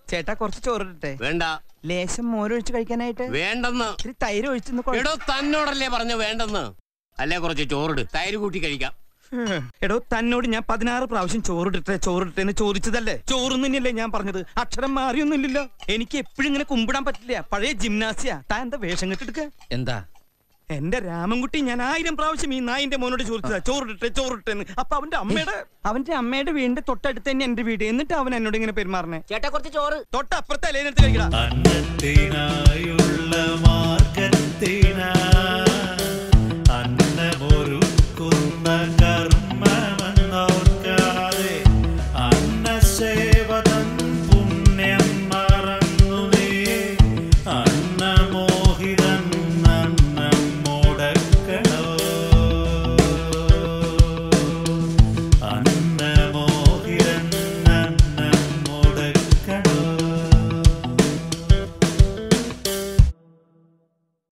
ചേട്ടാ കുറച്ച് ചോറിട്ടെ വേണ്ട ലേശം മോരൊഴിച്ച് കഴിക്കാനായിട്ട് വേണ്ടെന്ന് ഇത്തിരി തൈര് ഒഴിച്ചൊന്ന് കുഴ- എടോ തന്നോടല്ലേ പറഞ്ഞു വേണ്ടെന്ന് അല്ലേ കുറച്ച് ചോറിട് തൈര് കൂട്ടി കഴിക്കാം എടോ തന്നോട് ഞാൻ പതിനാറ് പ്രാവശ്യം ചോറിട്ടെ ചോറിട്ടെ എന്ന് ചോദിച്ചതല്ലേ ചോറും തന്നെയല്ലേ ഞാൻ പറഞ്ഞത് അക്ഷരം മാറിയൊന്നുമില്ലല്ലോ എനിക്ക് എപ്പോഴും ഇങ്ങനെ കുമ്പിടാൻ പറ്റില്ല പഴയ ജിംനാസിയ താൻ എന്താ വേഷം കെട്ടെടുക്ക എന്താ എന്റെ രാമൻകുട്ടി ഞാൻ ആയിരം പ്രാവശ്യം ഈ നായിന്റെ മോനോട് ചോദിച്ചതാ ചോറിട്ടെ ചോറിട്ടെ എന്ന് അപ്പൊ അവന്റെ അമ്മയുടെ അവന്റെ അമ്മയുടെ വീടിന്റെ തൊട്ടടുത്ത് തന്നെ എന്റെ വീട് എന്നിട്ട് അവൻ എന്നോട് ഇങ്ങനെ പെരുമാറണേ ചേട്ടാ കുറച്ച് ചോറ് തൊട്ടപ്പുറത്തെ അലേനെടുത്ത് കഴിക്കടാ അന്നത്തിനായുള്ള മാ